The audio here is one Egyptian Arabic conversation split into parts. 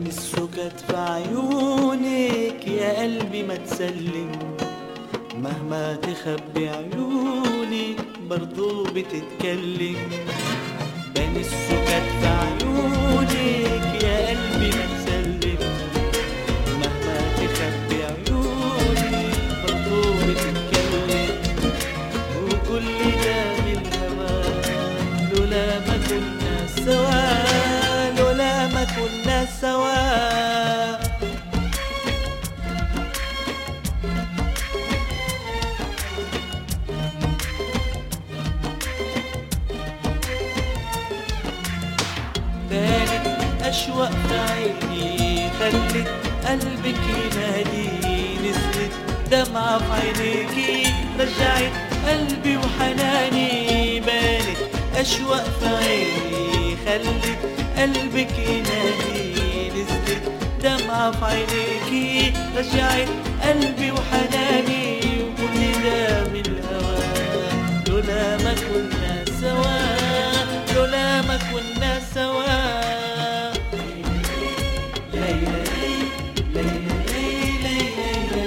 بين السكت في عيونك يا قلبي ما تسلم مهما تخبي عيونك برضو بتتكلم بين السكت في عيونك يا قلبي ما تسلم مهما تخبي عيونك برضو بتتكلم وكل ده من الهوى لولا ما كنا سوا لولا ما كنا سوا كانت أشواق في عيني خلت قلبك ينادي نزلت دمعة في عينيكي رجعت قلبي وحناني بانت أشواق في عيني خلت قلبك ينادي نزلت دمعة في عينيكي رجعت قلبي وحناني وكل ده من الهوى لولا ما كنا سوا لولا ما كنا سوا ليلى ليلى ليلى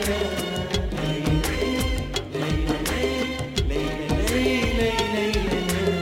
ليلى ليلى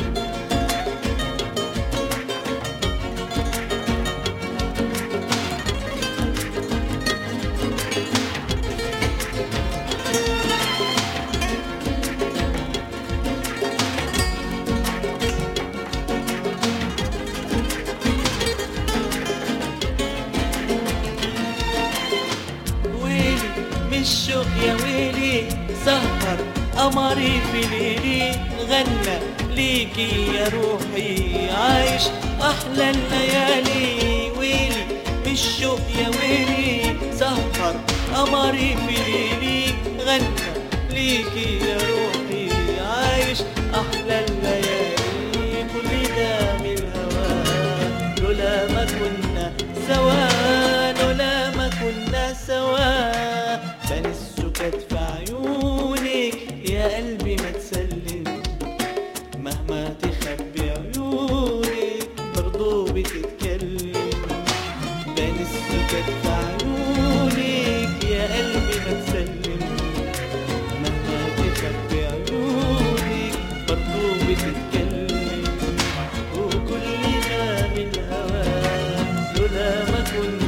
ويلي مش شوق يا ويلي سهر قمري في ليلي غنى ليكي يا روحي عايش احلى الليالي ويلي مش شوق يا ويلي سهر قمري في ليلي غنى ليكي يا روحي عايش احلى الليالي كل ده من الهوى لولا ما كنا سوا لولا ما كنا سوا بين السكت في عيونك يا قلبي ما تسلم مهما تخبي عيونك برضو بتتكلم بين السكت في عيونك يا قلبي ما تسلم مهما تخبي عيونك برضو بتتكلم وكل ده من هوا لولا ما كنا